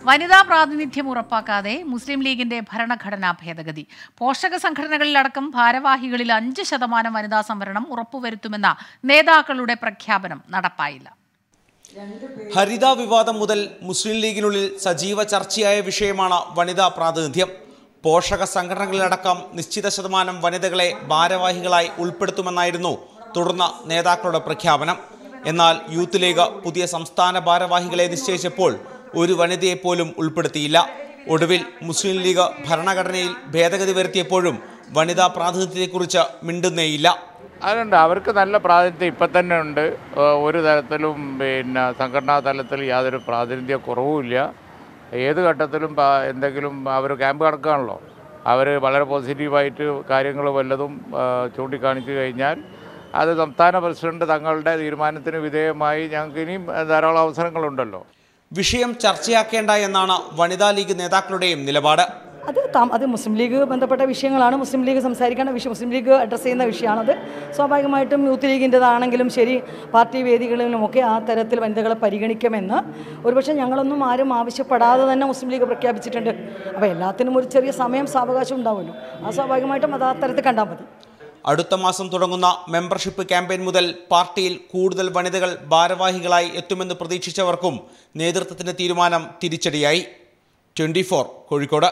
വനിതാ പ്രാതിനിധ്യം ഉറപ്പാക്കാതെ മുസ്ലിം ലീഗിന്റെ ഭരണഘടനാ ഭേദഗതി പോഷക സംഘടനകളിലടക്കം ഭാരവാഹികളിൽ അഞ്ച് ശതമാനം വനിതാ സംവരണം ഉറപ്പുവരുത്തുമെന്ന നേതാക്കളുടെ പ്രഖ്യാപനം നടപ്പായില്ല ഹരിത വിവാദം മുതൽ മുസ്ലിം ലീഗിനുള്ളിൽ സജീവ ചർച്ചയായ വിഷയമാണ് വനിതാ പ്രാതിനിധ്യം പോഷക സംഘടനകളിലടക്കം നിശ്ചിത ശതമാനം വനിതകളെ ഭാരവാഹികളായി ഉൾപ്പെടുത്തുമെന്നായിരുന്നു തുടർന്ന് നേതാക്കളുടെ പ്രഖ്യാപനം എന്നാൽ യൂത്ത് ലീഗ് പുതിയ സംസ്ഥാന ഭാരവാഹികളെ നിശ്ചയിച്ചപ്പോൾ ഒരു വനിതയെ പോലും ഉൾപ്പെടുത്തിയില്ല ഒടുവിൽ മുസ്ലിം ലീഗ് ഭരണഘടനയിൽ ഭേദഗതി വരുത്തിയപ്പോഴും വനിതാ പ്രാതിനിധ്യത്തെക്കുറിച്ച് മിണ്ടുന്നേയില്ല അതുണ്ട് അവർക്ക് നല്ല പ്രാതിനിധ്യം ഇപ്പം തന്നെ ഉണ്ട് ഏഹ് ഒരു തരത്തിലും പിന്നെ സംഘടനാ തലത്തിൽ യാതൊരു പ്രാതിനിധ്യ കുറവുമില്ല ഏത് ഘട്ടത്തിലും പ- എന്തെങ്കിലും അവർ ക്യാമ്പ് കടക്കുകയാണല്ലോ അവർ വളരെ പോസിറ്റീവായിട്ട് കാര്യങ്ങൾ വല്ലതും ഏഹ് ചൂണ്ടിക്കാണിച്ചു കഴിഞ്ഞാൽ അത് സംസ്ഥാന പ്രസിഡന്റ് തങ്ങളുടെ തീരുമാനത്തിന് വിധേയമായി ഞങ്ങൾക്ക് ഇനിയും ധാരാളം അവസരങ്ങളുണ്ടല്ലോ വിഷയം ചർച്ചയാക്കേണ്ട എന്നാണ് വനിതാ ലീഗ് നേതാക്കളുടെയും നിലപാട് അത് താം അത് മുസ്ലിം ലീഗ് ബന്ധപ്പെട്ട വിഷയങ്ങളാണ് മുസ്ലിം ലീഗ് സംസാരിക്കേണ്ട വിഷയം മുസ്ലിം ലീഗ് അഡ്രസ്സ് ചെയ്യുന്ന വിഷയമാണത് സ്വാഭാവികമായിട്ടും യൂത്ത് ലീഗിൻ്റെതാണെങ്കിലും ശരി പാർട്ടി വേദികളിലുമൊക്കെ ആ തരത്തിൽ വനിതകളെ പരിഗണിക്കുമെന്ന് ഒരുപക്ഷെ ഞങ്ങളൊന്നും ആരും ആവശ്യപ്പെടാതെ തന്നെ മുസ്ലിം ലീഗ് പ്രഖ്യാപിച്ചിട്ടുണ്ട് അപ്പോൾ എല്ലാത്തിനും ഒരു ചെറിയ സമയം സാവകാശം ഉണ്ടാവുമല്ലോ ആ സ്വാഭാവികമായിട്ടും അത് ആ തരത്തിൽ കണ്ടാൽ മതി അടുത്ത മാസം തുടങ്ങുന്ന മെമ്പർഷിപ്പ് ക്യാമ്പയിൻ മുതൽ പാർട്ടിയിൽ കൂടുതൽ വനിതകൾ ഭാരവാഹികളായി എത്തുമെന്ന് പ്രതീക്ഷിച്ചവർക്കും നേതൃത്വത്തിന്റെ തീരുമാനം തിരിച്ചടിയായി ട്വന്റി കോഴിക്കോട്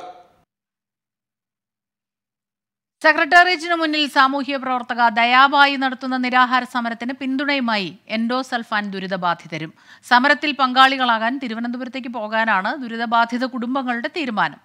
സെക്രട്ടേറിയറ്റിനു മുന്നിൽ സാമൂഹ്യ പ്രവർത്തക ദയാബായി നടത്തുന്ന നിരാഹാര സമരത്തിന് പിന്തുണയുമായി എൻഡോസൾഫാൻ ദുരിതബാധിതരും സമരത്തിൽ പങ്കാളികളാകാൻ തിരുവനന്തപുരത്തേക്ക് പോകാനാണ് ദുരിതബാധിത കുടുംബങ്ങളുടെ തീരുമാനം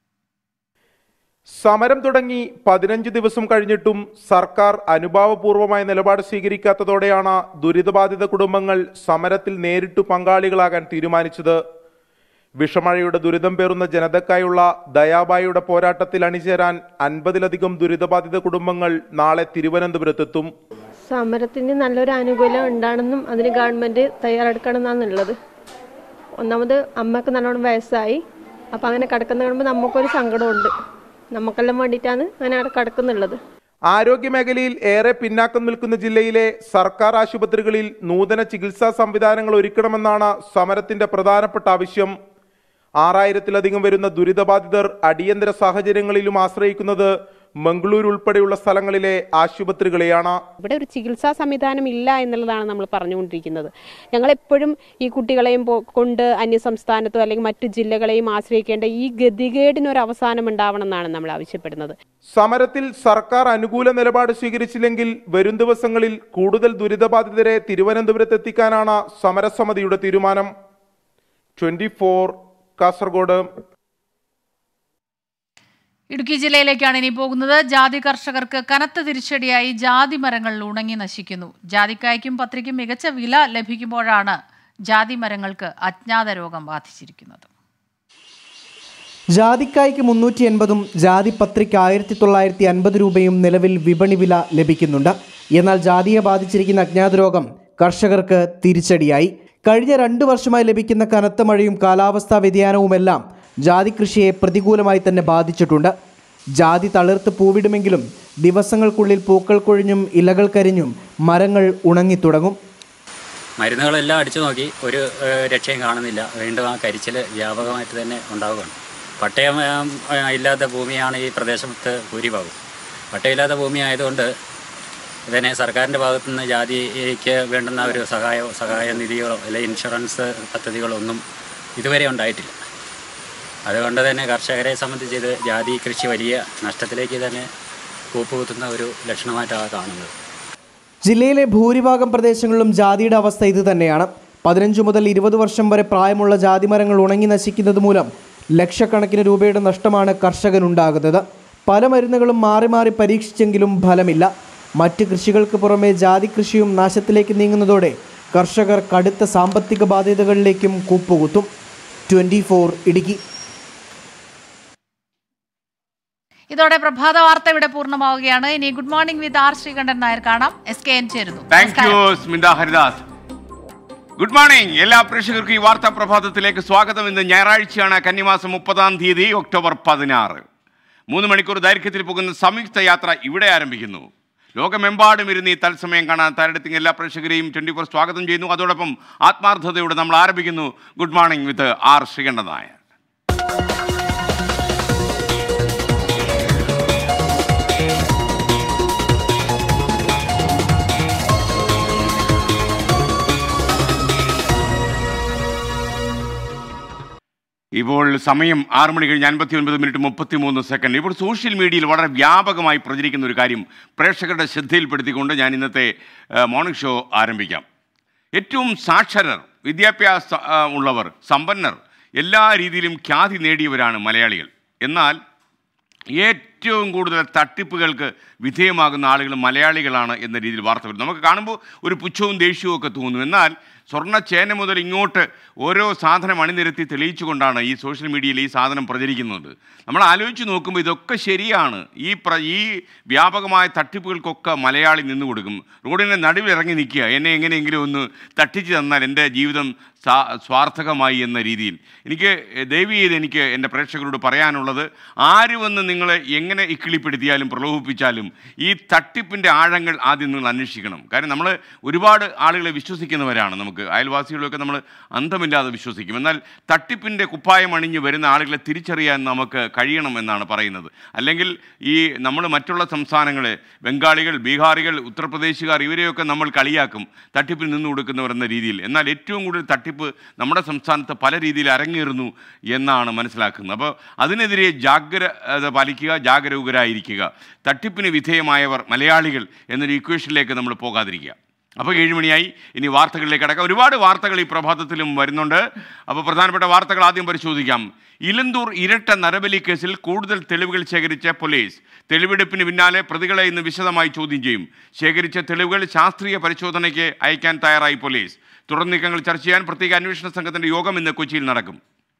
സമരം തുടങ്ങി പതിനഞ്ച് ദിവസം കഴിഞ്ഞിട്ടും സർക്കാർ അനുഭാവപൂർവമായ നിലപാട് സ്വീകരിക്കാത്തതോടെയാണ് ദുരിതബാധിത കുടുംബങ്ങൾ സമരത്തിൽ നേരിട്ട് പങ്കാളികളാകാൻ തീരുമാനിച്ചത് വിഷമഴയുടെ ദുരിതം പേറുന്ന ജനതക്കായുള്ള ദയാബായിയുടെ പോരാട്ടത്തിൽ അണിചേരാൻ അൻപതിലധികം ദുരിതബാധിത കുടുംബങ്ങൾ നാളെ തിരുവനന്തപുരത്തെത്തും സമരത്തിന് നല്ലൊരു ആനുകൂല്യം ഉണ്ടാണെന്നും അതിന് ഗവൺമെൻറ് തയ്യാറെടുക്കണം എന്നാണുള്ളത് ഒന്നാമത് അമ്മക്ക് നല്ലോണം വയസ്സായി അപ്പം അങ്ങനെ കിടക്കുന്ന കാണുമ്പോൾ നമുക്കൊരു സങ്കടമുണ്ട് നമുക്കെല്ലാം വേണ്ടിയിട്ടാണ് അങ്ങനെ അവിടെ കിടക്കുന്നുള്ളത് ആരോഗ്യമേഖലയിൽ ഏറെ പിന്നാക്കം നിൽക്കുന്ന ജില്ലയിലെ സർക്കാർ ആശുപത്രികളിൽ നൂതന ചികിത്സാ സംവിധാനങ്ങൾ ഒരുക്കണമെന്നാണ് സമരത്തിന്റെ പ്രധാനപ്പെട്ട ആവശ്യം ആറായിരത്തിലധികം വരുന്ന ദുരിതബാധിതർ അടിയന്തര സാഹചര്യങ്ങളിലും ആശ്രയിക്കുന്നത് മംഗളൂരു ഉൾപ്പെടെയുള്ള സ്ഥലങ്ങളിലെ ആശുപത്രികളെയാണ് ഇവിടെ ഒരു ചികിത്സാ സംവിധാനം ഇല്ല എന്നുള്ളതാണ് നമ്മൾ പറഞ്ഞുകൊണ്ടിരിക്കുന്നത് ഞങ്ങളെപ്പോഴും ഈ കുട്ടികളെയും പോ- കൊണ്ട് അന്യസംസ്ഥാനത്തോ അല്ലെങ്കിൽ മറ്റു ജില്ലകളെയും ആശ്രയിക്കേണ്ട ഈ ഗതികേടിന് ഒരു അവസാനം ഉണ്ടാവണം എന്നാണ് നമ്മൾ ആവശ്യപ്പെടുന്നത് സമരത്തിൽ സർക്കാർ അനുകൂല നിലപാട് സ്വീകരിച്ചില്ലെങ്കിൽ വരും ദിവസങ്ങളിൽ കൂടുതൽ ദുരിതബാധിതരെ തിരുവനന്തപുരത്ത് എത്തിക്കാനാണ് സമരസമിതിയുടെ തീരുമാനം ട്വന്റി കാസർഗോഡ് ഇടുക്കി ജില്ലയിലേക്കാണ് ഇനി പോകുന്നത് ജാതി കർഷകർക്ക് കനത്ത തിരിച്ചടിയായി ജാതി മരങ്ങൾ ഉണങ്ങി നശിക്കുന്നു ജാതിക്കായ്ക്കും പത്രിക്കും മികച്ച വില ലഭിക്കുമ്പോഴാണ് ജാതി മരങ്ങൾക്ക് അജ്ഞാത രോഗം ബാധിച്ചിരിക്കുന്നത് ജാതിക്കായ്ക്ക് മുന്നൂറ്റി എൺപതും ജാതിപത്രിക്ക് ആയിരത്തി തൊള്ളായിരത്തി അൻപത് രൂപയും നിലവിൽ വിപണി വില ലഭിക്കുന്നുണ്ട് എന്നാൽ ജാതിയെ ബാധിച്ചിരിക്കുന്ന അജ്ഞാത രോഗം കർഷകർക്ക് തിരിച്ചടിയായി കഴിഞ്ഞ രണ്ടു വർഷമായി ലഭിക്കുന്ന കനത്ത മഴയും കാലാവസ്ഥാ വ്യതിയാനവുമെല്ലാം ജാതി കൃഷിയെ പ്രതികൂലമായി തന്നെ ബാധിച്ചിട്ടുണ്ട് ജാതി തളിർത്ത് പൂവിടുമെങ്കിലും ദിവസങ്ങൾക്കുള്ളിൽ പൂക്കൾ കൊഴിഞ്ഞും ഇലകൾ കരിഞ്ഞും മരങ്ങൾ ഉണങ്ങിത്തുടങ്ങും മരുന്നുകളെല്ലാം അടിച്ചു നോക്കി ഒരു ഏഹ്, രക്ഷയും കാണുന്നില്ല വീണ്ടും ആ കരിച്ചിൽ വ്യാപകമായിട്ട് തന്നെ ഉണ്ടാവുകയാണ് പട്ടയം ഏഹ്, ഇല്ലാത്ത ഭൂമിയാണ് ഈ പ്രദേശത്ത് ഭൂരിഭാഗം പട്ടയമില്ലാത്ത ഭൂമി ആയതുകൊണ്ട് ഇതിനെ സർക്കാരിൻ്റെ ഭാഗത്തു നിന്ന് ജാതിക്ക് വേണ്ടുന്ന ഒരു സഹായ സഹായ നിധികളോ അല്ലെങ്കിൽ ഇൻഷുറൻസ് പദ്ധതികളോ ഒന്നും ഇതുവരെ ഉണ്ടായിട്ടില്ല അതുകൊണ്ട് തന്നെ കർഷകരെ സംബന്ധിച്ച് ഇത് ജാതി കൃഷി വലിയ നഷ്ടത്തിലേക്ക് തന്നെ കൂപ്പുകുത്തുന്ന ഒരു ലക്ഷണമായിട്ടാണ് കാണുന്നത് ജില്ലയിലെ ഭൂരിഭാഗം പ്രദേശങ്ങളിലും ജാതിയുടെ അവസ്ഥ ഇത് തന്നെയാണ് പതിനഞ്ച് മുതൽ ഇരുപത് വർഷം വരെ പ്രായമുള്ള ജാതിമരങ്ങൾ ഉണങ്ങി നശിക്കുന്നത് മൂലം ലക്ഷക്കണക്കിന് രൂപയുടെ നഷ്ടമാണ് കർഷകനുണ്ടാകുന്നത് പല മരുന്നുകളും മാറി മാറി പരീക്ഷിച്ചെങ്കിലും ഫലമില്ല മറ്റ് കൃഷികൾക്ക് പുറമെ ജാതി കൃഷിയും നാശത്തിലേക്ക് നീങ്ങുന്നതോടെ കർഷകർ കടുത്ത സാമ്പത്തിക ബാധ്യതകളിലേക്കും കൂപ്പുകുത്തും ട്വൻറ്റി ഇടുക്കി ഇതോടെ പ്രഭാത വാർത്ത ഇവിടെ പൂർണ്ണമാവുകയാണ് ഇനി good morning with R Sreekandan Nair കാണാം എസ് കെ എൻ ചേരുന്നു thank you Smitha Haridas good morning എല്ലാ പ്രേക്ഷകർക്കും ഈ വാർത്താ പ്രഭാതത്തിലേക്ക് സ്വാഗതം ഇന്ന് ഞായറാഴ്ചയാണ് കന്നിമാസം മുപ്പതാം തീയതി ഒക്ടോബർ പതിനാറ് മൂന്ന് മണിക്കൂർ ദൈർഘ്യത്തിൽ പോകുന്ന സംയുക്ത യാത്ര ഇവിടെ ആരംഭിക്കുന്നു ലോകമെമ്പാടും ഇരുന്ന് ഈ തത്സമയം കാണാൻ തരടത്തിങ് എല്ലാ പ്രേക്ഷകരെയും ട്വൻറ്റി ഫോർ സ്വാഗതം ചെയ്യുന്നു അതോടൊപ്പം ആത്മാർത്ഥതയോടെ നമ്മൾ ആരംഭിക്കുന്നു good morning with R Sreekandan Nair ഇപ്പോൾ സമയം ആറ് മണി കഴിഞ്ഞ് അൻപത്തി ഒൻപത് മിനിറ്റ് മുപ്പത്തി മൂന്ന് സെക്കൻഡ് ഇപ്പോൾ സോഷ്യൽ മീഡിയയിൽ വളരെ വ്യാപകമായി പ്രചരിക്കുന്ന ഒരു കാര്യം പ്രേക്ഷകരുടെ ശ്രദ്ധയിൽപ്പെടുത്തിക്കൊണ്ട് ഞാൻ ഇന്നത്തെ ആ, മോർണിംഗ് ഷോ ആരംഭിക്കാം ഏറ്റവും സാക്ഷരർ വിദ്യാഭ്യാസ ആ, ഉള്ളവർ സമ്പന്നർ എല്ലാ രീതിയിലും ഖ്യാതി നേടിയവരാണ് മലയാളികൾ എന്നാൽ ഏറ്റവും കൂടുതൽ തട്ടിപ്പുകൾക്ക് വിധേയമാകുന്ന ആളുകൾ മലയാളികളാണ് എന്ന രീതിയിൽ വാർത്ത വരുന്നു നമുക്ക് കാണുമ്പോൾ ഒരു പുച്ഛവും ദേഷ്യവും ഒക്കെ തോന്നും എന്നാൽ സ്വർണ്ണ ചേന മുതൽ ഇങ്ങോട്ട് ഓരോ സാധനം അണിനിരത്തി തെളിയിച്ചുകൊണ്ടാണ് ഈ സോഷ്യൽ മീഡിയയിൽ ഈ സാധനം പ്രചരിക്കുന്നത് നമ്മൾ ആലോചിച്ച് നോക്കുമ്പോൾ ഇതൊക്കെ ശരിയാണ് ഈ പ്ര ഈ വ്യാപകമായ തട്ടിപ്പുകൾക്കൊക്കെ മലയാളി നിന്നു കൊടുക്കും റോഡിൻ്റെ നടുവിൽ ഇറങ്ങി നിൽക്കുക എന്നെ എങ്ങനെയെങ്കിലും ഒന്ന് തട്ടിച്ച് തന്നാൽ എൻ്റെ ജീവിതം സാ സ്വാർത്ഥകമായി എന്ന രീതിയിൽ എനിക്ക് ദയവ് ചെയ്ത് എനിക്ക് എൻ്റെ പ്രേക്ഷകരോട് പറയാനുള്ളത് ആര് വന്ന് നിങ്ങളെ എങ്ങനെ ഇക്കിളിപ്പെടുത്തിയാലും പ്രലോഭിപ്പിച്ചാലും ഈ തട്ടിപ്പിൻ്റെ ആഴങ്ങൾ ആദ്യം നിങ്ങൾ അന്വേഷിക്കണം കാരണം നമ്മൾ ഒരുപാട് ആളുകളെ വിശ്വസിക്കുന്നവരാണ് നമുക്ക് അയൽവാസികളൊക്കെ നമ്മൾ അന്തമില്ലാതെ വിശ്വസിക്കും എന്നാൽ തട്ടിപ്പിൻ്റെ കുപ്പായം അണിഞ്ഞ് വരുന്ന ആളുകളെ തിരിച്ചറിയാൻ നമുക്ക് കഴിയണം എന്നാണ് പറയുന്നത് അല്ലെങ്കിൽ ഈ നമ്മൾ മറ്റുള്ള സംസ്ഥാനങ്ങളെ ബംഗാളികൾ ബീഹാറികൾ ഉത്തർപ്രദേശുകാർ ഇവരെയൊക്കെ നമ്മൾ കളിയാക്കും തട്ടിപ്പിൽ നിന്ന് കൊടുക്കുന്നവർ എന്ന രീതിയിൽ എന്നാൽ ഏറ്റവും കൂടുതൽ തട്ടിപ്പ് നമ്മുടെ സംസ്ഥാനത്ത് പല രീതിയിൽ അരങ്ങേറുന്നു എന്നാണ് മനസ്സിലാക്കുന്നത് അപ്പോൾ അതിനെതിരെ ജാഗ്രത പാലിക്കുക ജാഗരൂകരായിരിക്കുക തട്ടിപ്പിന് വിധേയമായവർ മലയാളികൾ എന്നൊരു ഇക്വേഷനിലേക്ക് നമ്മൾ പോകാതിരിക്കുക അപ്പോൾ ഏഴുമണിയായി ഇനി വാർത്തകളിലേക്ക് കടക്കാം ഒരുപാട് വാർത്തകൾ ഈ പ്രഭാതത്തിലും വരുന്നുണ്ട് അപ്പോൾ പ്രധാനപ്പെട്ട വാർത്തകൾ ആദ്യം പരിശോധിക്കാം ഇലന്തൂർ ഇരട്ട നരബലി കേസിൽ കൂടുതൽ തെളിവുകൾ ശേഖരിച്ച പോലീസ് തെളിവെടുപ്പിന് പിന്നാലെ പ്രതികളെ ഇന്ന് വിശദമായി ചോദ്യം ചെയ്യും ശേഖരിച്ച തെളിവുകൾ ശാസ്ത്രീയ പരിശോധനയ്ക്ക് അയക്കാൻ തയ്യാറായി പോലീസ് തുടർ നീക്കങ്ങൾ ചർച്ച ചെയ്യാൻ പ്രത്യേക അന്വേഷണ സംഘത്തിന്റെ യോഗം ഇന്ന് കൊച്ചിയിൽ നടക്കും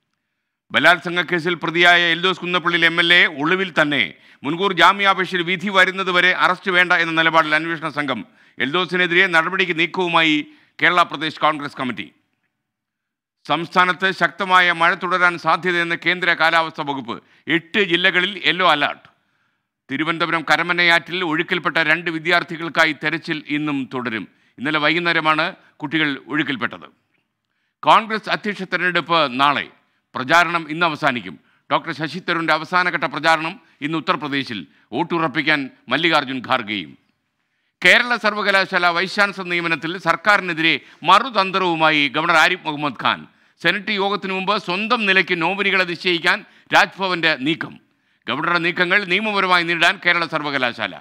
ബലാത്സംഗ കേസിൽ പ്രതിയായ എൽദോസ് കുന്നപ്പള്ളിയിൽ എം എൽ എ ഒളിവിൽ തന്നെ മുൻകൂർ ജാമ്യാപേക്ഷയിൽ വിധി വരുന്നതുവരെ അറസ്റ്റ് വേണ്ട എന്ന നിലപാടിൽ അന്വേഷണ സംഘം എൽദോസിനെതിരെ നടപടിക്ക് നീക്കവുമായി കേരള പ്രദേശ് കോൺഗ്രസ് കമ്മിറ്റി സംസ്ഥാനത്ത് ശക്തമായ മഴ തുടരാൻ സാധ്യതയെന്ന് കേന്ദ്ര കാലാവസ്ഥാ വകുപ്പ് എട്ട് ജില്ലകളിൽ യെല്ലോ അലർട്ട് തിരുവനന്തപുരം കരമനയാറ്റിൽ ഒഴുക്കിൽപ്പെട്ട രണ്ട് വിദ്യാർത്ഥികൾക്കായി തെരച്ചിൽ ഇന്നും തുടരും ഇന്നലെ വൈകുന്നേരമാണ് കുട്ടികൾ ഒഴുക്കിൽപ്പെട്ടത് കോൺഗ്രസ് അധ്യക്ഷ തെരഞ്ഞെടുപ്പ് നാളെ പ്രചാരണം ഇന്ന് അവസാനിക്കും ഡോക്ടർ ശശി തരൂരിൻ്റെ അവസാനഘട്ട പ്രചാരണം ഇന്ന് ഉത്തർപ്രദേശിൽ വോട്ടുറപ്പിക്കാൻ മല്ലികാർജ്ജുൻ ഖാർഗെയും കേരള സർവകലാശാല വൈസ് ചാൻസലർ നിയമനത്തിൽ സർക്കാരിനെതിരെ മറുതന്ത്രവുമായി ഗവർണർ ആരിഫ് മുഹമ്മദ് ഖാൻ സെനറ്റ് യോഗത്തിനു മുമ്പ് സ്വന്തം നിലയ്ക്ക് നോമിനികളെ നിശ്ചയിക്കാൻ രാജ്ഭവന്റെ നീക്കം ഗവർണറുടെ നീക്കങ്ങൾ നിയമപരമായി നേരിടാൻ കേരള സർവകലാശാല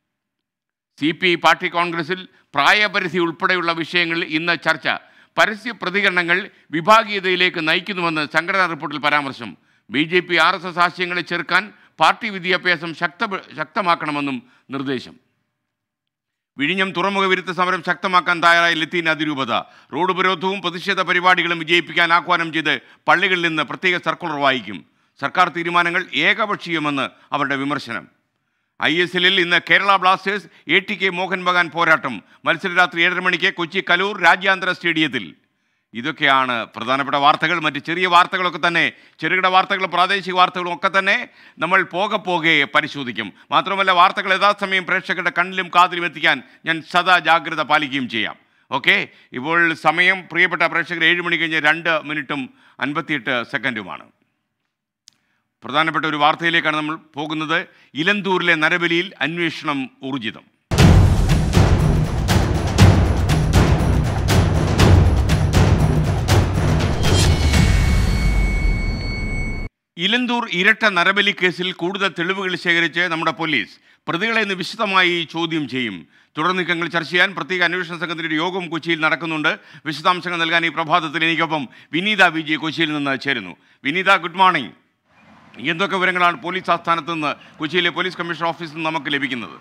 സി പി ഐ പാർട്ടി കോൺഗ്രസിൽ പ്രായപരിധി ഉൾപ്പെടെയുള്ള വിഷയങ്ങളിൽ ഇന്ന് ചർച്ച പരസ്യ പ്രതികരണങ്ങൾ വിഭാഗീയതയിലേക്ക് നയിക്കുന്നുവെന്ന് സംഘടനാ റിപ്പോർട്ടിൽ പരാമർശം B J P R S S ആശയങ്ങളെ ചെറുക്കാൻ പാർട്ടി വിദ്യാഭ്യാസം ശക്ത ശക്തമാക്കണമെന്നും നിർദ്ദേശം വിഴിഞ്ഞം തുറമുഖ വിരുദ്ധ സമരം ശക്തമാക്കാൻ തയ്യാറായ ലത്തീൻ അതിരൂപത റോഡ് ഉപരോധവും പ്രതിഷേധ പരിപാടികളും വിജയിപ്പിക്കാൻ ആഹ്വാനം ചെയ്ത് പള്ളികളിൽ നിന്ന് പ്രത്യേക സർക്കുലർ വായിക്കും സർക്കാർ തീരുമാനങ്ങൾ ഏകപക്ഷീയമെന്ന് അവരുടെ വിമർശനം ഐ എസ് എല്ലിൽ ഇന്ന് Kerala blasters A T K Mohun Bagan പോരാട്ടം മത്സരം രാത്രി ഏഴര മണിക്ക് കൊച്ചി കലൂർ രാജ്യാന്തര സ്റ്റേഡിയത്തിൽ ഇതൊക്കെയാണ് പ്രധാനപ്പെട്ട വാർത്തകൾ മറ്റ് ചെറിയ വാർത്തകളൊക്കെ തന്നെ ചെറുകിട വാർത്തകളും പ്രാദേശിക വാർത്തകളും ഒക്കെ തന്നെ നമ്മൾ പോകെ പോകെ പരിശോധിക്കും മാത്രമല്ല വാർത്തകൾ യഥാസമയം പ്രേക്ഷകരുടെ കണ്ണിലും കാതിലും എത്തിക്കാൻ ഞാൻ സദാ ജാഗ്രത പാലിക്കുകയും ചെയ്യാം ഓക്കെ ഇപ്പോൾ സമയം പ്രിയപ്പെട്ട പ്രേക്ഷകർ ഏഴ് മണി കഴിഞ്ഞ് രണ്ട് മിനിറ്റും അൻപത്തിയെട്ട് സെക്കൻഡുമാണ് പ്രധാനപ്പെട്ട ഒരു വാർത്തയിലേക്കാണ് നമ്മൾ പോകുന്നത് ഇലന്തൂരിലെ നരബലിയിൽ അന്വേഷണം ഊർജിതം ഇലന്തൂർ ഇരട്ട നരബലി കേസിൽ കൂടുതൽ തെളിവുകൾ ശേഖരിച്ച് നമ്മുടെ പോലീസ് പ്രതികളെ ഇന്ന് വിശദമായി ചോദ്യം ചെയ്യും തുടർ നീക്കങ്ങൾ ചർച്ച ചെയ്യാൻ പ്രത്യേക അന്വേഷണ സംഘത്തിൻ്റെ ഒരു യോഗം കൊച്ചിയിൽ നടക്കുന്നുണ്ട് വിശദാംശങ്ങൾ നൽകാൻ ഈ പ്രഭാതത്തിൽ എനിക്കൊപ്പം വിനീത വിജയ് കൊച്ചിയിൽ നിന്ന് ചേരുന്നു വിനീത ഗുഡ് മോർണിംഗ് എന്തൊക്കെ വിവരങ്ങളാണ് പോലീസ് ആസ്ഥാനത്ത് നിന്ന് കൊച്ചിയിലെ പോലീസ് കമ്മീഷണർ ഓഫീസിൽ നിന്ന് നമുക്ക് ലഭിക്കുന്നത്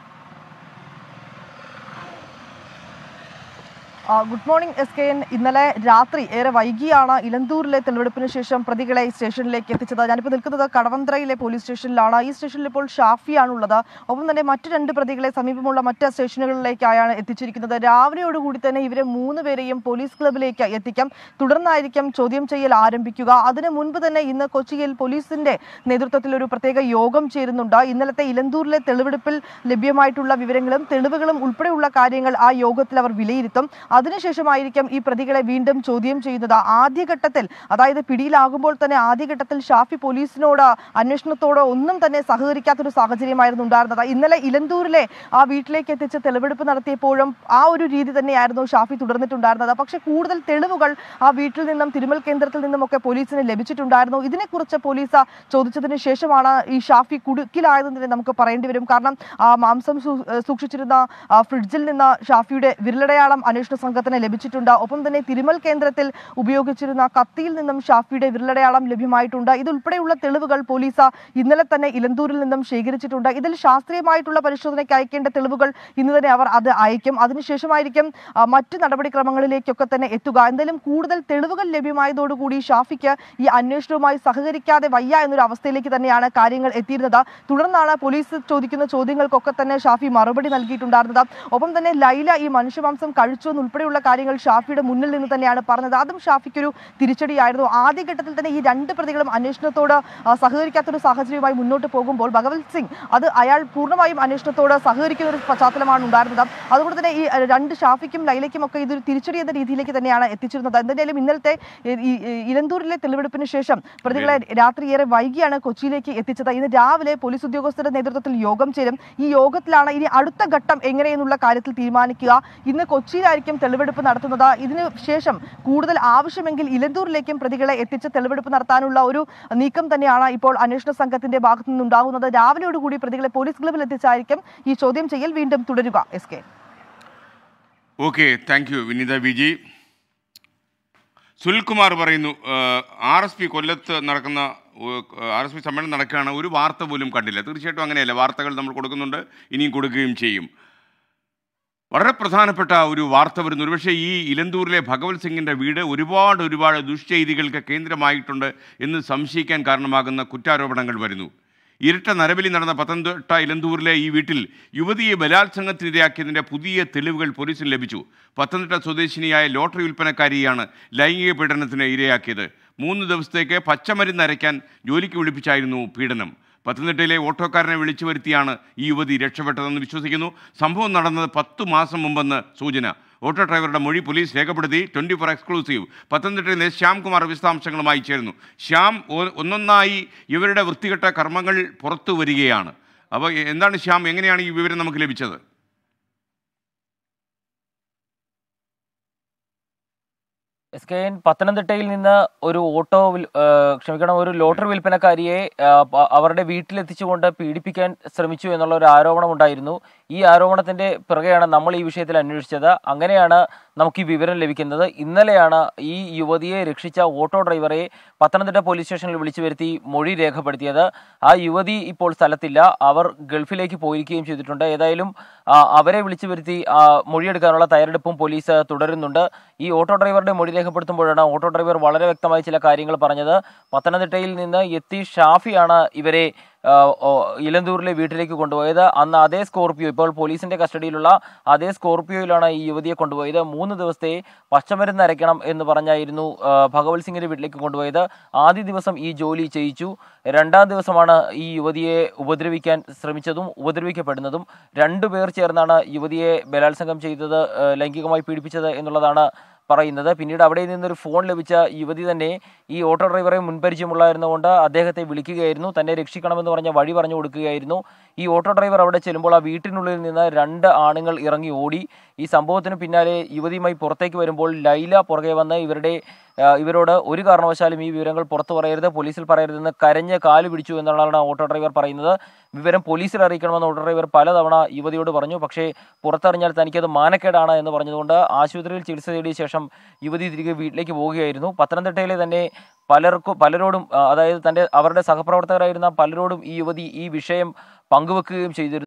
ആ, good morning S K N ഇന്നലെ രാത്രി ഏറെ വൈകിയാണ് ഇലന്തൂരിലെ തെളിവെടുപ്പിന് ശേഷം പ്രതികളെ സ്റ്റേഷനിലേക്ക് എത്തിച്ചത് ഞാനിപ്പോൾ നിൽക്കുന്നത് കടവന്ത്രയിലെ പോലീസ് സ്റ്റേഷനിലാണ് ഈ സ്റ്റേഷനിൽ ഇപ്പോൾ ഷാഫിയാണുള്ളത് ഒപ്പം തന്നെ മറ്റു രണ്ട് പ്രതികളെ സമീപമുള്ള മറ്റ് സ്റ്റേഷനുകളിലേക്കായാണ് എത്തിച്ചിരിക്കുന്നത് രാവിലെയോടുകൂടി തന്നെ ഇവരെ മൂന്ന് പേരെയും പോലീസ് ക്ലബിലേക്ക് എത്തിക്കാം തുടർന്നായിരിക്കും ചോദ്യം ചെയ്യൽ ആരംഭിക്കുക അതിനു മുൻപ് തന്നെ ഇന്ന് കൊച്ചിയിൽ പോലീസിന്റെ നേതൃത്വത്തിൽ ഒരു പ്രത്യേക യോഗം ചേരുന്നുണ്ട് ഇന്നലത്തെ ഇലന്തൂരിലെ തെളിവെടുപ്പിൽ ലഭ്യമായിട്ടുള്ള വിവരങ്ങളും തെളിവുകളും ഉൾപ്പെടെയുള്ള കാര്യങ്ങൾ ആ യോഗത്തിൽ അവർ വിലയിരുത്തും അതിനുശേഷമായിരിക്കും ഈ പ്രതികളെ വീണ്ടും ചോദ്യം ചെയ്യുന്നത് ആദ്യഘട്ടത്തിൽ അതായത് പിടിയിലാകുമ്പോൾ തന്നെ ആദ്യഘട്ടത്തിൽ ഷാഫി പോലീസിനോട് അന്വേഷണത്തോടോ ഒന്നും തന്നെ സഹകരിക്കാത്തൊരു സാഹചര്യമായിരുന്നു ഉണ്ടായിരുന്നത് ഇന്നലെ ഇലന്തൂരിലെ ആ വീട്ടിലേക്ക് എത്തിച്ച് തെളിവെടുപ്പ് നടത്തിയപ്പോഴും ആ ഒരു രീതി തന്നെയായിരുന്നു ഷാഫി തുടർന്നിട്ടുണ്ടായിരുന്നത് പക്ഷേ കൂടുതൽ തെളിവുകൾ ആ വീട്ടിൽ നിന്നും തിരുമൽ കേന്ദ്രത്തിൽ നിന്നുമൊക്കെ പോലീസിന് ലഭിച്ചിട്ടുണ്ടായിരുന്നു ഇതിനെക്കുറിച്ച് പോലീസ് ചോദിച്ചതിന് ശേഷമാണ് ഈ ഷാഫി കുടുക്കിലായതെന്ന് തന്നെ നമുക്ക് പറയേണ്ടി വരും കാരണം ആ മാംസം സൂ- ഏഹ് സൂക്ഷിച്ചിരുന്ന ആ ഫ്രിഡ്ജിൽ നിന്ന് ഷാഫിയുടെ വിരലടയാളം അന്വേഷണ സംഘത്തിന് ലഭിച്ചിട്ടുണ്ട് ഒപ്പം തന്നെ തിരുമൽ കേന്ദ്രത്തിൽ ഉപയോഗിച്ചിരുന്ന കത്തിയിൽ നിന്നും ഷാഫിയുടെ വിരലടയാളം ലഭ്യമായിട്ടുണ്ട് ഇതുൾപ്പെടെയുള്ള തെളിവുകൾ പോലീസ് ഇന്നലെ തന്നെ ഇലന്തൂരിൽ നിന്നും ശേഖരിച്ചിട്ടുണ്ട് ഇതിൽ ശാസ്ത്രീയമായിട്ടുള്ള പരിശോധനയ്ക്ക് അയക്കേണ്ട തെളിവുകൾ ഇന്ന് തന്നെ അവർ അത് അയക്കും അതിനുശേഷമായിരിക്കും ആ, മറ്റ് നടപടിക്രമങ്ങളിലേക്കൊക്കെ തന്നെ എത്തുക എന്തായാലും കൂടുതൽ തെളിവുകൾ ലഭ്യമായതോടുകൂടി ഷാഫിക്ക് ഈ അന്വേഷണവുമായി സഹകരിക്കാതെ വയ്യ എന്നൊരു അവസ്ഥയിലേക്ക് തന്നെയാണ് കാര്യങ്ങൾ എത്തിയിരുന്നത് തുടർന്നാണ് പോലീസ് ചോദിക്കുന്ന ചോദ്യങ്ങൾക്കൊക്കെ തന്നെ ഷാഫി മറുപടി നൽകിയിട്ടുണ്ടായിരുന്നത് ഒപ്പം തന്നെ ലൈല ഈ മനുഷ്യമാംസം കഴിച്ചു എന്നുൾപ്പെടെയുള്ള കാര്യങ്ങൾ ഷാഫിയുടെ മുന്നിൽ നിന്ന് തന്നെയാണ് പറഞ്ഞത് അതും ഷാഫിക്കൊരു തിരിച്ചടിയായിരുന്നു ആദ്യഘട്ടത്തിൽ തന്നെ ഈ രണ്ട് പ്രതികളും അന്വേഷണത്തോട് ആ, സഹകരിക്കാത്തൊരു സാഹചര്യവുമായി മുന്നോട്ട് പോകുമ്പോൾ ഭഗവത് സിംഗ് അത് അയാൾ പൂർണ്ണമായും അന്വേഷണത്തോട് സഹകരിക്കുന്ന ഒരു പശ്ചാത്തലമാണ് ഉണ്ടായിരുന്നത് അതുകൊണ്ട് തന്നെ ഈ അഹ്, രണ്ട് ഷാഫിക്കും ലൈലയ്ക്കും ഒക്കെ ഇതൊരു തിരിച്ചടി എന്ന രീതിയിലേക്ക് തന്നെയാണ് എത്തിച്ചിരുന്നത് എന്തായാലും ഇന്നലത്തെ ഈ- ഈ ഈ ഇലന്തൂരിലെ തെളിവെടുപ്പിന് ശേഷം പ്രതികളെ രാത്രി ഏറെ വൈകിയാണ് കൊച്ചിയിലേക്ക് എത്തിച്ചത് ഇന്ന് രാവിലെ പോലീസ് ഉദ്യോഗസ്ഥരുടെ നേതൃത്വത്തിൽ യോഗം ചേരും ഈ യോഗത്തിലാണ് ഇനി അടുത്ത ഘട്ടം എങ്ങനെയെന്നുള്ള കാര്യത്തിൽ തീരുമാനിക്കുക ഇന്ന് കൊച്ചിയിലായിരിക്കും തെളിവെടുപ്പ് നടത്തുന്നത് ഇതിന് ശേഷം കൂടുതൽ ആവശ്യമെങ്കിൽ ഇലന്തൂരിലേക്കും പ്രതികളെ എത്തിച്ച് തെളിവെടുപ്പ് നടത്താനുള്ള ഒരു നീക്കം തന്നെയാണ് ഇപ്പോൾ അന്വേഷണ സംഘത്തിന്റെ ഭാഗത്തു നിന്നുണ്ടാകുന്നത് രാവിലെയോടുകൂടി പ്രതികളെ പോലീസ് ക്ലബിൽ എത്തിച്ചായിരിക്കും ഈ ചോദ്യം ചെയ്യൽ വീണ്ടും തുടരുക S K okay thank you Vineetha Viji Sunilkumar പറയുന്നു ആർ എസ് പി കൊല്ലത്ത് നടക്കുന്ന ആർ എസ് പി സമ്മേളനം നടക്കുകയാണ് ഒരു വാർത്ത പോലും കണ്ടില്ല തീർച്ചയായിട്ടും അങ്ങനെയല്ല വാർത്തകൾ നമ്മൾ കൊടുക്കുന്നുണ്ട് ഇനിയും കൊടുക്കുകയും ചെയ്യും വളരെ പ്രധാനപ്പെട്ട ഒരു വാർത്ത വരുന്നു ഒരുപക്ഷെ ഈ ഇലന്തൂരിലെ ഭഗവത് സിംഗിൻ്റെ വീട് ഒരുപാട് ഒരുപാട് ദുഷ്ചെയ്തികൾക്ക് കേന്ദ്രമായിട്ടുണ്ട് എന്ന് സംശയിക്കാൻ കാരണമാകുന്ന കുറ്റാരോപണങ്ങൾ വരുന്നു ഇരട്ട നരബലി നടന്ന പത്തനംതിട്ട ഇലന്തൂരിലെ ഈ വീട്ടിൽ യുവതിയെ ബലാത്സംഗത്തിനിരയാക്കിയതിൻ്റെ പുതിയ തെളിവുകൾ പോലീസിന് ലഭിച്ചു പത്തനംതിട്ട സ്വദേശിനിയായ ലോട്ടറി വിൽപ്പനക്കാരിയാണ് ലൈംഗിക പീഡനത്തിന് ഇരയാക്കിയത് മൂന്ന് ദിവസത്തേക്ക് പച്ചമരുന്ന് അരയ്ക്കാൻ ജോലിക്ക് വിളിപ്പിച്ചായിരുന്നു പീഡനം പത്തനംതിട്ടയിലെ ഓട്ടോക്കാരനെ വിളിച്ചു വരുത്തിയാണ് ഈ യുവതി രക്ഷപ്പെട്ടതെന്ന് വിശ്വസിക്കുന്നു സംഭവം നടന്നത് പത്തു മാസം മുമ്പെന്ന് സൂചന ഓട്ടോ ഡ്രൈവറുടെ മൊഴി പോലീസ് രേഖപ്പെടുത്തി ട്വൻറ്റി ഫോർ എക്സ്ക്ലൂസീവ് പത്തനംതിട്ടയിൽ നിന്ന് ശ്യാംകുമാർ വിശദാംശങ്ങളുമായി ചേരുന്നു ശ്യാം ഒ- ഒന്നൊന്നായി ഇവരുടെ വൃത്തികെട്ട കർമ്മങ്ങൾ പുറത്തു വരികയാണ് അപ്പോൾ എന്താണ് ശ്യാം എങ്ങനെയാണ് ഈ വിവരം നമുക്ക് ലഭിച്ചത് എസ് കെ എൻ പത്തനംതിട്ടയിൽ നിന്ന് ഒരു ഓട്ടോ വിൽ- ആ, ക്ഷമിക്കണം ഒരു ലോട്ടറി വിൽപ്പനക്കാരിയെ ആ, പ- അവരുടെ വീട്ടിലെത്തിച്ചുകൊണ്ട് പീഡിപ്പിക്കാൻ ശ്രമിച്ചു എന്നുള്ള ഒരു ആരോപണം ഉണ്ടായിരുന്നു ഈ ആരോപണത്തിന്റെ പിറകെയാണ് നമ്മൾ ഈ വിഷയത്തിൽ അന്വേഷിച്ചത് അങ്ങനെയാണ് നമുക്ക് ഈ വിവരം ലഭിക്കുന്നത് ഇന്നലെയാണ് ഈ യുവതിയെ രക്ഷിച്ച ഓട്ടോ ഡ്രൈവറെ പത്തനംതിട്ട പോലീസ് സ്റ്റേഷനിൽ വിളിച്ചു വരുത്തി മൊഴി രേഖപ്പെടുത്തിയത് ആ യുവതി ഇപ്പോൾ സ്ഥലത്തില്ല അവർ ഗൾഫിലേക്ക് പോയിരിക്കുകയും ചെയ്തിട്ടുണ്ട് ഏതായാലും ആ, അവരെ വിളിച്ചു വരുത്തി ആ, മൊഴിയെടുക്കാനുള്ള തയ്യാറെടുപ്പും പോലീസ് തുടരുന്നുണ്ട് ഈ ഓട്ടോ ഡ്രൈവറുടെ മൊഴി രേഖപ്പെടുത്തുമ്പോഴാണ് ഓട്ടോ ഡ്രൈവർ വളരെ വ്യക്തമായി ചില കാര്യങ്ങൾ പറഞ്ഞത് പത്തനംതിട്ടയിൽ നിന്ന് എത്തി ഷാഫിയാണ് ഇവരെ ആ, ഓ, ഇലന്തൂരിലെ വീട്ടിലേക്ക് കൊണ്ടുപോയത് അന്ന് അതേ സ്കോർപിയോ ഇപ്പോൾ പോലീസിന്റെ കസ്റ്റഡിയിലുള്ള അതേ സ്കോർപിയോയിലാണ് ഈ യുവതിയെ കൊണ്ടുപോയത് മൂന്ന് ദിവസത്തെ പച്ചമരുന്ന് അരയ്ക്കണം എന്ന് പറഞ്ഞായിരുന്നു ആ, ഭഗവത് സിംഗിന്റെ വീട്ടിലേക്ക് കൊണ്ടുപോയത് ആദ്യ ദിവസം ഈ ജോലി ചെയ്യിച്ചു രണ്ടാം ദിവസമാണ് ഈ യുവതിയെ ഉപദ്രവിക്കാൻ ശ്രമിച്ചതും ഉപദ്രവിക്കപ്പെടുന്നതും രണ്ടുപേർ ചേർന്നാണ് യുവതിയെ ബലാത്സംഗം ചെയ്തത് ആ, ലൈംഗികമായി പീഡിപ്പിച്ചത് എന്നുള്ളതാണ് പറയുന്നത് പിന്നീട് അവിടെ നിന്നൊരു ഫോൺ ലഭിച്ച യുവതി തന്നെ ഈ ഓട്ടോ ഡ്രൈവറെ മുൻപരിചയമുള്ളായിരുന്നുകൊണ്ട് അദ്ദേഹത്തെ വിളിക്കുകയായിരുന്നു തന്നെ രക്ഷിക്കണമെന്ന് പറഞ്ഞ വഴി പറഞ്ഞു കൊടുക്കുകയായിരുന്നു ഈ ഓട്ടോ ഡ്രൈവർ അവിടെ ചെല്ലുമ്പോൾ ആ വീട്ടിനുള്ളിൽ നിന്ന് രണ്ട് ആണുങ്ങൾ ഇറങ്ങി ഓടി ഈ സംഭവത്തിന് പിന്നാലെ യുവതിയുമായി പുറത്തേക്ക് വരുമ്പോൾ ലൈല പുറകെ വന്ന് ഇവരുടെ ആ, ഇവരോട് ഒരു കാരണവശാലും ഈ വിവരങ്ങൾ പുറത്തു പറയരുത് പോലീസിൽ പറയരുതെന്ന് കരഞ്ഞ് കാല് പിടിച്ചു എന്നുള്ളതാണ് ഓട്ടോ ഡ്രൈവർ പറയുന്നത് വിവരം പോലീസിൽ അറിയിക്കണമെന്ന് ഓട്ടോ ഡ്രൈവർ പലതവണ യുവതിയോട് പറഞ്ഞു പക്ഷേ പുറത്തറിഞ്ഞാൽ തനിക്കത് മാനക്കേടാണ് എന്ന് പറഞ്ഞതുകൊണ്ട് ആശുപത്രിയിൽ ചികിത്സ തേടിയ ശേഷം യുവതി തിരികെ വീട്ടിലേക്ക് പോവുകയായിരുന്നു പത്തനംതിട്ടയിലെ തന്നെ പലർക്കും പലരോടും ആ, അതായത് തൻ്റെ അവരുടെ സഹപ്രവർത്തകരായിരുന്ന പലരോടും ഈ യുവതി ഈ വിഷയം പങ്കുവെക്കുകയും ചെയ്തിരുന്നു